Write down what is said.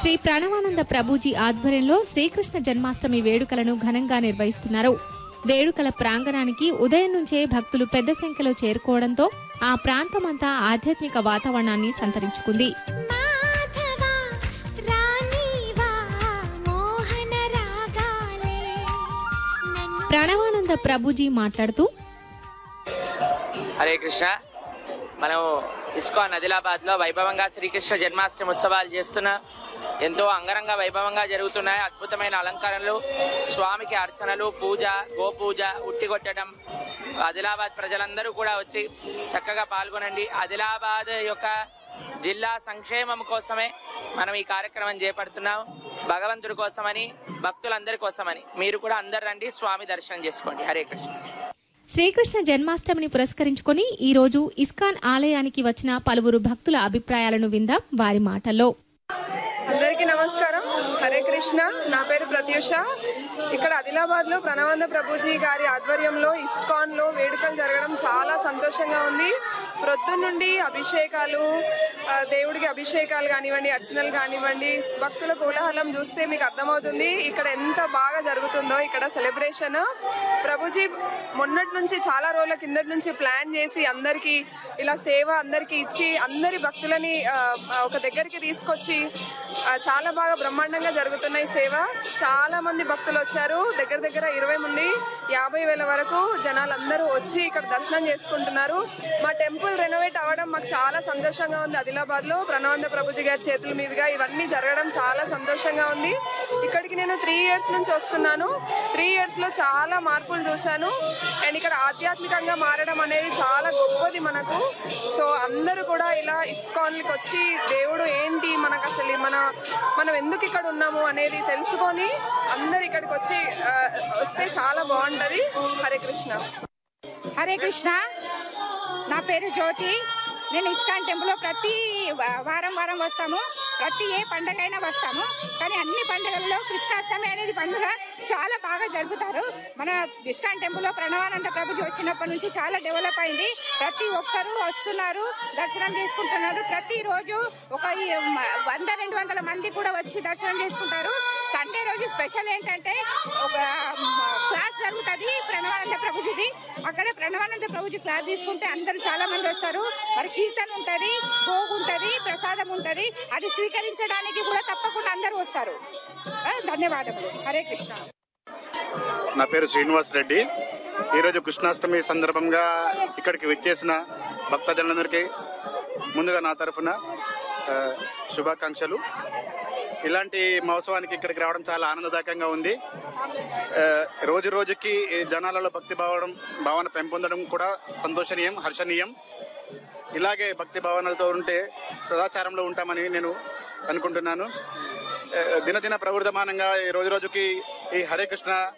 శ్రీ ప్రణవానంద ప్రభుజీ ఆధ్వర్యంలో శ్రీకృష్ణ జన్మాష్టమి వేడుకలను ఘనంగా నిర్వహిస్తున్నారు వేడుకల ప్రాంగణానికి ఉదయం నుంచే భక్తులు పెద్ద సంఖ్యలో చేరుకోవడంతో ఆ ప్రాంతమంతా ఆధ్యాత్మిక వాతావరణాన్ని సంతరించుకుంది మాధవ రాణివా మోహన రాగాలే నన్ను ప్రణవానంద ప్రభుజీ మాట్లాడుతూ హరే కృష్ణ మనం ఇస్కాన్ ఆదిలాబాద్ లో వైభవంగా శ్రీకృష్ణ జన్మాష్టమి ఉత్సవాలు చేస్తున్నా ఎంతో అంగరంగ వైభవంగా జరుగుతున్నాయి అద్భుతమైన అలంకరణలు స్వామికి అర్చనలు పూజ గోపూజ ఉట్టి కొట్టడం ఆదిలాబాద్ ప్రజలందరూ కూడా వచ్చి చక్కగా పాల్గొనండి ఆదిలాబాద్ యొక్క జిల్లా సంక్షేమం కోసమే మనం ఈ కార్యక్రమం చేపడుతున్నాం భగవంతుడి కోసమని భక్తులందరి కోసమని మీరు కూడా అందరు రండి స్వామి దర్శనం చేసుకోండి హరే కృష్ణ శ్రీకృష్ణ జన్మాష్టమిని పురస్కరించుకొని ఈ రోజు ఇస్కాన్ ఆలయానికి వచ్చిన పలువురు భక్తుల అభిప్రాయాలను విందాం వారి మాటల్లో అందరికీ నమస్కారం హరే కృష్ణ నా పేరు ప్రత్యూష ఇక్కడ ఆదిలాబాద్ లో ప్రణవానంద ప్రభుజీ గారి ఆధ్వర్యంలో ఇస్కాన్ లో వేడుకలు జరగడం చాలా సంతోషంగా ఉంది ప్రొద్దు నుండి అభిషేకాలు ఆ, దేవుడికి అభిషేకాలు కానివ్వండి అర్చనలు కానివ్వండి భక్తుల కోలాహలం చూస్తే మీకు అర్థమవుతుంది ఇక్కడ ఎంత బాగా జరుగుతుందో ఇక్కడ సెలబ్రేషన్ ప్రభుజీ మొన్నటి నుంచి చాలా రోజుల కిందటి నుంచి ప్లాన్ చేసి అందరికీ ఇలా సేవ అందరికీ ఇచ్చి అందరి భక్తులని ఆ, ఒక దగ్గరికి తీసుకొచ్చి ఆ, చాలా బాగా బ్రహ్మాండంగా జరుగుతున్నాయి సేవ చాలా మంది భక్తులు వచ్చారు దగ్గర దగ్గర ఇరవై నుండి యాభై వేల వరకు జనాలందరూ వచ్చి ఇక్కడ దర్శనం చేసుకుంటున్నారు మా టెంపుల్ రెనోవేట్ అవ్వడం మాకు చాలా సంతోషంగా ఉంది ఆదిలాబాద్ లో ప్రణవానంద ప్రభుజీ గారి చేతుల మీదుగా ఇవన్నీ జరగడం చాలా సంతోషంగా ఉంది ఇక్కడికి నేను త్రీ ఇయర్స్ నుంచి వస్తున్నాను త్రీ ఇయర్స్ లో చాలా మార్పులు చూశాను అండ్ ఇక్కడ ఆధ్యాత్మికంగా మారడం అనేది చాలా గొప్పది మనకు సో అందరూ కూడా ఇలా ఇస్కాన్కి వచ్చి దేవుడు ఏంటి మనకు అసలు మన మనం ఎందుకు ఇక్కడ ఉన్నాము అనేది తెలుసుకొని అందరు ఇక్కడికి వచ్చి ఆ, వస్తే చాలా బాగుంటది హరే కృష్ణ హరే కృష్ణ నా పేరు జ్యోతి నేను ఇస్కాన్ టెంపుల్లో ప్రతి వా- వారం వారం వస్తాము ప్రతి ఏ పండగ అయినా వస్తాము కానీ అన్ని పండుగల్లో కృష్ణాష్టమి అనేది పండుగ చాలా బాగా జరుపుతారు మన ఇస్కాన్ టెంపుల్లో ప్రణవానంద ప్రభుజీ వచ్చినప్పటి నుంచి చాలా డెవలప్ అయింది ప్రతి ఒక్కరూ వస్తున్నారు దర్శనం చేసుకుంటున్నారు ప్రతిరోజు ఒక ఈ మ- వంద రెండు వందల మంది కూడా వచ్చి దర్శనం చేసుకుంటారు సండే రోజు స్పెషల్ ఏంటంటే ఒక మ, క్లాస్ జరుగుతుంది ప్రణవానంద ప్రభుజీది అక్కడ ప్రణవానంద ప్రభుజీ క్లాస్ తీసుకుంటే అందరూ చాలా మంది వస్తారు మరి కీర్తన ఉంటది భోగ్ ఉంటది ప్రసాదం ఉంటది అది స్వీకరించడానికి కూడా తప్పకుండా అందరూ వస్తారు ఆ, ధన్యవాదములు హరే కృష్ణ నా పేరు శ్రీనివాస్ రెడ్డి ఈరోజు కృష్ణాష్టమి సందర్భంగా ఇక్కడికి విచ్చేసిన భక్తజనులందరికీ ముందుగా నా తరఫున ఆ, శుభాకాంక్షలు ఇలాంటి మహోత్సవానికి ఇక్కడికి రావడం చాలా ఆనందదాయకంగా ఉంది ఆ, రోజు రోజుకి ఈ జనాలలో భక్తి భావడం భావన పెంపొందడం కూడా సంతోషనీయం హర్షణీయం ఇలాగే భక్తి భావనలతో ఉంటే సదాచారంలో ఉంటామని నేను అనుకుంటున్నాను ఆ, దినదిన ప్రవృద్ధమానంగా ఈ రోజు రోజుకి ఈ హరే కృష్ణ